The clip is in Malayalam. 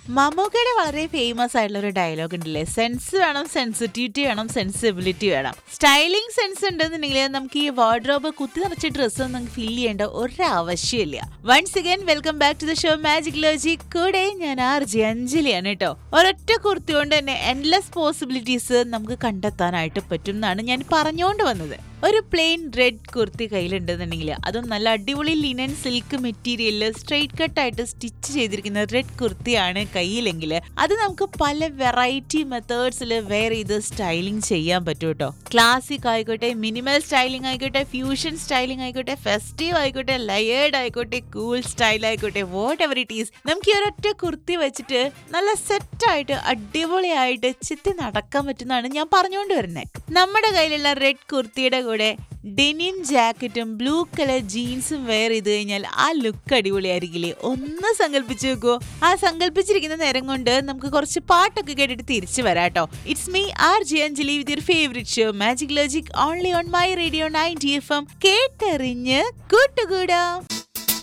മമ്മൂക്കയുടെ വളരെ ഫേമസ് ആയിട്ടുള്ള ഒരു ഡയലോഗ് ഉണ്ടല്ലേ സെൻസ് വേണം സെൻസിറ്റിവിറ്റി വേണം സെൻസിബിലിറ്റി വേണം സ്റ്റൈലിംഗ് സെൻസ് ഉണ്ടെന്നുണ്ടെങ്കിൽ നമുക്ക് ഈ വാർഡ്രോബ് കുത്തി നിറച്ച ഡ്രസ്സ് നമുക്ക് ഫിൽ ചെയ്യേണ്ട ഒരാവശ്യമില്ല once again welcome back to the show magic logic കൂടെ ഞാൻ ആർ ജി അഞ്ജലിയാണ് കേട്ടോ ഒരൊറ്റ കുർത്തി കൊണ്ട് തന്നെ എൻലെസ് പോസിബിലിറ്റീസ് നമുക്ക് കണ്ടെത്താനായിട്ട് പറ്റും എന്നാണ് ഞാൻ പറഞ്ഞുകൊണ്ട് വന്നത് ഒരു പ്ലെയിൻ റെഡ് കുർത്തി കയ്യിലുണ്ടെന്നുണ്ടെങ്കിൽ അതും നല്ല അടിപൊളി ലിനൻ സിൽക്ക് മെറ്റീരിയലിൽ സ്ട്രെയിറ്റ് കട്ടായിട്ട് സ്റ്റിച്ച് ചെയ്തിരിക്കുന്ന റെഡ് കുർത്തിയാണ് കയ്യിലെങ്കിൽ അത് നമുക്ക് പല വെറൈറ്റി മെത്തേഡ്സിൽ വെയർ ചെയ്ത് സ്റ്റൈലിംഗ് ചെയ്യാൻ പറ്റും കേട്ടോ ക്ലാസിക് ആയിക്കോട്ടെ മിനിമൽ സ്റ്റൈലിംഗ് ആയിക്കോട്ടെ ഫ്യൂഷൻ സ്റ്റൈലിംഗ് ആയിക്കോട്ടെ ഫെസ്റ്റീവ് ആയിക്കോട്ടെ ലയേർഡ് ആയിക്കോട്ടെ കൂൾ സ്റ്റൈൽ ആയിക്കോട്ടെ വാട്ട് എവർ ഇറ്റ് ഈസ് നമുക്ക് ഈ ഒരൊറ്റ കുർത്തി വെച്ചിട്ട് നല്ല സെറ്റായിട്ട് അടിപൊളിയായിട്ട് ചിത്തി നടക്കാൻ പറ്റുന്നതാണ് ഞാൻ പറഞ്ഞുകൊണ്ട് വരുന്നത് നമ്മുടെ കയ്യിലുള്ള റെഡ് കുർത്തിയുടെ കൂടെ ഡെനിം ജാക്കറ്റും ബ്ലൂ കളർ ജീൻസും വെയർ ചെയ്ത് കഴിഞ്ഞാൽ ആ ലുക്ക് അടിപൊളിയായിരിക്കില്ലേ ഒന്ന് സങ്കല്പിച്ച് നോക്കൂ ആ സങ്കല്പിച്ചിരിക്കുന്ന നേരം കൊണ്ട് നമുക്ക് കുറച്ച് പാട്ടൊക്കെ കേട്ടിട്ട് തിരിച്ചു വരാം കേട്ടോ it's me R G Anjali with your favourite show magic logic only on my radio ninety F M കേട്ടെറിഞ്ഞ് കൂട്ടുകൂടാം